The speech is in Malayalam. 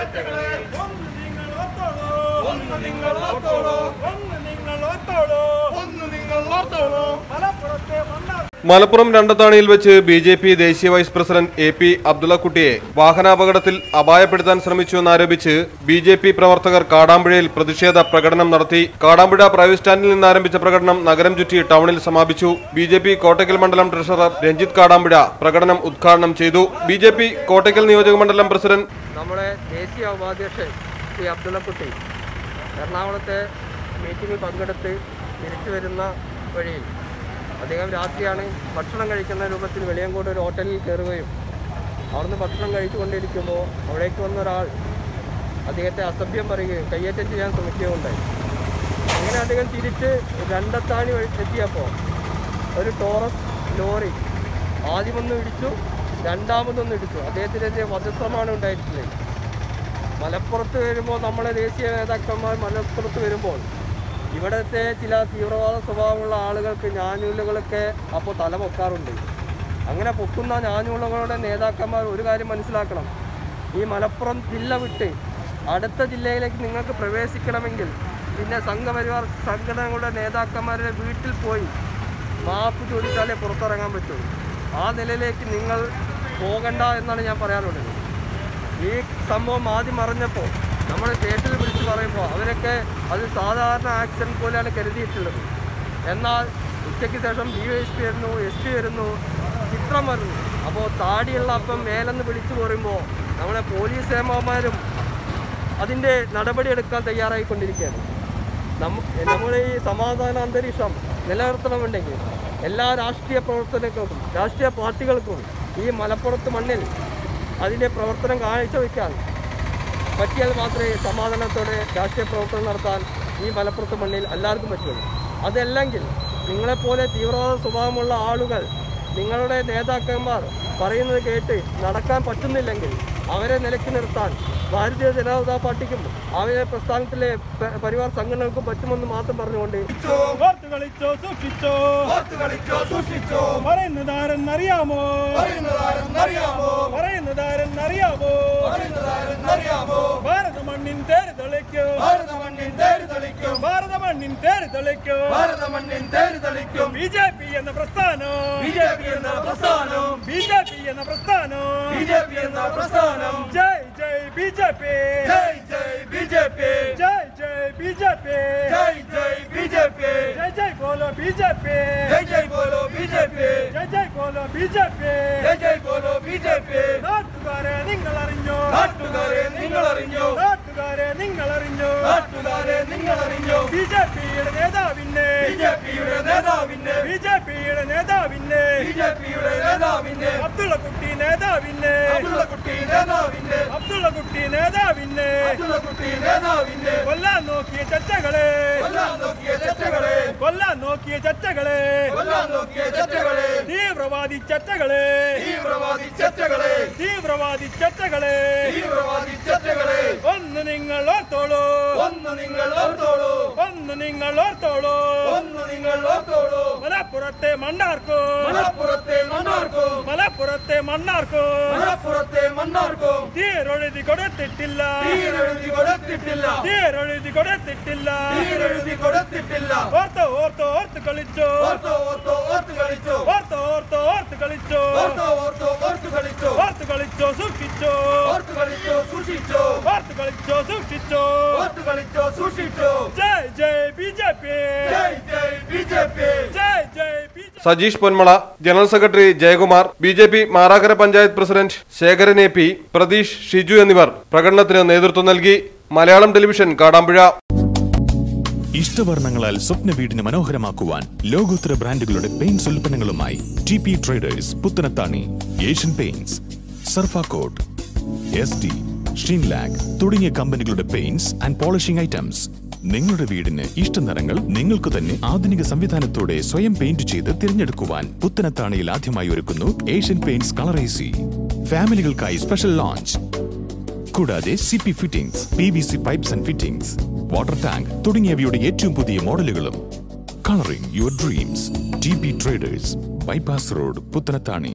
ചർച്ചകളെ ഒന്ന് നിങ്ങൾ ഓർത്തോളൂ ഒന്ന് നിങ്ങൾ ഓർത്തോളൂ ഒന്ന് നിങ്ങൾ ഓർത്തോളൂ ഒന്ന് നിങ്ങൾ ഓർത്തോളൂ മലപ്പുറത്തെ മണ്ണാർ മലപ്പുറം രണ്ടത്താണിയിൽ വെച്ച് ബി ജെ പി ദേശീയ വൈസ് പ്രസിഡന്റ് എ പി അബ്ദുള്ളക്കുട്ടിയെ വാഹനാപകടത്തിൽ അപായപ്പെടുത്താൻ ശ്രമിച്ചുവെന്നാരോപിച്ച് ബി ജെ പി പ്രവർത്തകർ കാടാമ്പുഴയിൽ പ്രതിഷേധ പ്രകടനം നടത്തി കാടാമ്പുഴ പ്രൈവറ്റ് സ്റ്റാൻഡിൽ നിന്ന് ആരംഭിച്ച പ്രകടനം നഗരം ചുറ്റി ടൗണിൽ സമാപിച്ചു ബി ജെ പി കോട്ടയ്ക്കൽ മണ്ഡലം ട്രഷറർ രഞ്ജിത്ത് കാടാമ്പുഴ പ്രകടനം ഉദ്ഘാടനം ചെയ്തു ബി ജെ പി കോട്ടയ്ക്കൽ നിയോജക മണ്ഡലം പ്രസിഡന്റ് നമ്മുടെ ദേശീയ ഉപാധ്യക്ഷൻ ശ്രീ അബ്ദുള്ളക്കുട്ടി എറണാകുളത്തെ മീറ്റിങ്ങിൽ പങ്കെടുത്ത് തിരിച്ചു വരുന്ന വഴിയിൽ അദ്ദേഹം രാത്രിയാണ് ഭക്ഷണം കഴിക്കുന്ന രൂപത്തിൽ വെളിയങ്കോട് ഒരു ഹോട്ടലിൽ കയറുകയും അവിടുന്ന് ഭക്ഷണം കഴിച്ചുകൊണ്ടിരിക്കുമ്പോൾ അവിടേക്ക് വന്ന ഒരാൾ അദ്ദേഹത്തെ അസഭ്യം പറയുകയും കയ്യേറ്റം ചെയ്യാൻ ശ്രമിക്കുകയും ഉണ്ടായി അങ്ങനെ അദ്ദേഹം തിരിച്ച് രണ്ടത്താണി വഴി എത്തിയപ്പോൾ ഒരു ടോറസ് ലോറി ആദ്യമൊന്നും ഇടിച്ചു രണ്ടാമതൊന്നും ഇടിച്ചു അദ്ദേഹത്തിനെതിരെ വധശ്രമമാണ് ഉണ്ടായിട്ടുള്ളത് മലപ്പുറത്ത് വരുമ്പോൾ നമ്മളെ ദേശീയ നേതാക്കന്മാർ മലപ്പുറത്ത് വരുമ്പോൾ ഇവിടുത്തെ ചില തീവ്രവാദ സ്വഭാവമുള്ള ആളുകൾക്ക് ഞാഞ്ഞൂലുകളൊക്കെ അപ്പോൾ തല പൊക്കാറുണ്ട് അങ്ങനെ പൊക്കുന്ന ഞാഞ്ഞൂലുകളുടെ നേതാക്കന്മാർ ഒരു കാര്യം മനസ്സിലാക്കണം ഈ മലപ്പുറം ജില്ല വിട്ട് അടുത്ത ജില്ലയിലേക്ക് നിങ്ങൾക്ക് പ്രവേശിക്കണമെങ്കിൽ പിന്നെ സംഘപരിവാർ സംഘടനകളുടെ നേതാക്കന്മാരുടെ വീട്ടിൽ പോയി മാപ്പ് ചോദിച്ചാലേ പുറത്തിറങ്ങാൻ പറ്റുള്ളൂ ആ നിലയിലേക്ക് നിങ്ങൾ പോകണ്ട എന്നാണ് ഞാൻ പറയാനുള്ളത് ഈ സംഭവം ആദ്യം അറിഞ്ഞപ്പോൾ നമ്മൾ സ്റ്റേഷനിൽ വിളിച്ച് പറയുമ്പോൾ അവരൊക്കെ അത് സാധാരണ ആക്സിഡൻറ്റ് പോലെയാണ് കരുതിയിട്ടുള്ളത് എന്നാൽ ഉച്ചയ്ക്ക് ശേഷം ഡി എസ് പി വരുന്നു എസ് പി വരുന്നു ചിത്രം വരുന്നു അപ്പോൾ താടിയുള്ള അപ്പം മേലെന്ന് വിളിച്ചു പറയുമ്പോൾ നമ്മളെ പോലീസ് സേമാമാരും അതിൻ്റെ നടപടിയെടുക്കാൻ തയ്യാറായിക്കൊണ്ടിരിക്കുകയാണ് നമ്മ നമ്മുടെ ഈ സമാധാന അന്തരീക്ഷം നിലനിർത്തണമെന്നുണ്ടെങ്കിൽ എല്ലാ രാഷ്ട്രീയ പ്രവർത്തനങ്ങൾക്കും രാഷ്ട്രീയ പാർട്ടികൾക്കും ഈ മലപ്പുറത്ത് മണ്ണിൽ അതിൻ്റെ പ്രവർത്തനം കാഴ്ചവെക്കാൻ പറ്റിയാൽ മാത്രമേ സമാധാനത്തോടെ രാഷ്ട്രീയ പ്രവർത്തനം നടത്താൻ ഈ മലപ്പുറത്ത് മണ്ണിൽ എല്ലാവർക്കും പറ്റുള്ളൂ അതല്ലെങ്കിൽ നിങ്ങളെപ്പോലെ തീവ്രവാദ സ്വഭാവമുള്ള ആളുകൾ നിങ്ങളുടെ നേതാക്കന്മാർ പറയുന്നത് കേട്ട് നടക്കാൻ പറ്റുന്നില്ലെങ്കിൽ അവരെ നിലയ്ക്ക് നിർത്താൻ ഭാരതീയ ജനതാ പാർട്ടിക്കും അവരെ പ്രസ്ഥാനത്തിലെ പ- പരിവാർ സംഘടനകൾക്കും പറ്റുമെന്ന് മാത്രം പറഞ്ഞുകൊണ്ട് ഓർത്ത് കളിച്ചോ സൂക്ഷിച്ചോ ഓർത്ത് കളിച്ചോ സൂക്ഷിച്ചോ പറയുന്നതാരെന്നറിയാമോ പറയുന്നതാരെന്നറിയാമോ പറയുന്നതാരെന്നറിയാമോ പറയുന്നതാരെന്നറിയാമോ ഭാരത മണ്ണിൻ തേര് തെളിക്കോ ഭാരത മണ്ണിൻ തേര് തെളിക്കും ഭാരത മണ്ണിൻ തേര് തെളിക്കോ ഭാരത മണ്ണിൻ തേര് തെളിക്കും ബി ജെ പി എന്ന പ്രസ്ഥാനം ബി ജെ പി എന്ന പ്രസ്ഥാനം ബി ജെ പി എന്ന പ്രസ്ഥാനം ബി ജെ പി എന്ന പ്രസ്ഥാനം ജയ് ജയ് ബി ജെ പി ജയ് ജയ് ബി ജെ പി ജയ് ജയ് ബി ജെ പി ജയ് ജയ് ബി ജെ പി ജയ് ജയ് ബോലോ ബി ജെ പി ജയ് ജയ് ബോലോ ബി ജെ പി ജയ് ജയ് ബോലോ ബി ജെ പി ജയ് ജയ് ബോലോ ബി ജെ പി നാട്ടുകാരെ നിങ്ങൾ അറിഞ്ഞോ നാട്ടുകാരെ നിങ്ങൾ അറിഞ്ഞോ നാട്ടുകാരെ നിങ്ങൾ അറിഞ്ഞോ നാട്ടുകാരെ നിങ്ങൾ അറിഞ്ഞോ ബി ജെ പിയുടെ നേതാവിനെ ബി ജെ പിയുടെ നേതാവിനെ ബി ജെ പിയുടെ നേതാവിനെ ബി ജെ പിയുടെ നേതാവിനെ അബ്ദുള്ള കുട്ടി നേതാവിനെ അബ്ദുള്ള കുട്ടി നേതാവിനെ അബ്ദുള്ള കുട്ടി നേതാവിനെ അബ്ദുള്ള കുട്ടി നേതാവിനെ കൊല്ലാൻ നോക്കിയ ചച്ചകളെ കൊല്ലാൻ നോക്കിയ ചറ്റകളെ കൊല്ലാൻ നോക്കിയ ചച്ചകളെ കൊല്ലാൻ നോക്കിയ ചറ്റകളെ തീവ്രവാദി ചച്ചകളെ തീവ്രവാദി ചറ്റകളെ തീവ്രവാദി ചച്ചകളെ തീവ്രവാദി ചറ്റകളെ ഒന്ന് നിങ്ങൾ ഓർത്തോളൂ ഒന്ന് നിങ്ങൾ ഓർത്തോളൂ ഒന്ന് നിങ്ങൾ ഓർത്തോളൂ ഒന്ന് നിങ്ങൾ ഓർത്തോളൂ മലപ്പുറത്തെ മണ്ണാർക്കോ മലപ്പുറത്തെ മണ്ണാർക്കും മലപ്പുറത്തെ മണ്ണാർക്കോ മലപ്പുറത്തെ മണ്ണാർക്കും തീരൊഴുതി കൊടുത്തിട്ടില്ല തീരെഴുതി കൊടുത്തിട്ടില്ല തീരൊഴുതി കൊടുത്തിട്ടില്ല തീരെഴുതി കൊടുത്തിട്ടില്ല ഓർത്തോ ഓർത്തോ ഓർത്ത് കളിച്ചോ ഓർത്തോ ഓർത്തോ ഓർത്ത് കളിച്ചോ ഓർത്തോ ഓർത്തോ ഓർത്ത് കളിച്ചോ ഓർത്തോ ഓർത്തോ ഓർത്ത് കളിച്ചോ ഓർത്ത് കളിച്ചോ സൂക്ഷിച്ചോ ഓർത്ത് കളിച്ചോ സൂക്ഷിച്ചോ ഓർത്ത് കളിച്ചോ സൂക്ഷിച്ചോ ഓർത്ത് കളിച്ചോ സൂക്ഷിച്ചോ ജയ് ജയ് ബി ജെ പി ജയ് ജയ് ബി ജെ പി ജയ് ജയ് B J Sajeesh Ponmala general secretary Jayakumar B J P Marakkara panchayat president Shekharan A P Prateesh Shiju എന്നിവർ പ്രകടനത്തിന് നേതൃത്വം നൽകി മലയാളം ടെലിവിഷൻ കാടാമ്പുഴ ഇഷ്ടവർണ്ണങ്ങളാൽ സ്വപ്ന വീടിന് മനോഹരമാക്കുവാൻ ലോകോത്തര ബ്രാൻഡുകളുടെ പെയിന്റ്സ് ഉൽപ്പന്നങ്ങളുമായി T P traders Puthanathani Asian Paints Surfacoat S D Sheenlac തുടങ്ങിയ കമ്പനികളുടെ പെയിന്റ്സ് ആൻഡ് പോളിഷിംഗ് ഐറ്റംസ് നിങ്ങളുടെ വീടിന് ഇഷ്ട നിറങ്ങൾ നിങ്ങൾക്ക് തന്നെ ആധുനിക സംവിധാനത്തോടെ സ്വയം പെയിന്റ് ചെയ്ത് തിരഞ്ഞെടുക്കുവാൻ പുത്തനത്താണിയിൽ ആദ്യമായി ഒരുക്കുന്നു Asian Paints colour A C ഫാമിലികൾക്കായി സ്പെഷ്യൽ ലോഞ്ച് കൂടാതെ C P fittings P V C pipes and fittings water tank തുടങ്ങിയവയുടെ ഏറ്റവും പുതിയ മോഡലുകളും colouring your dreams T P traders bypass road Puthanathani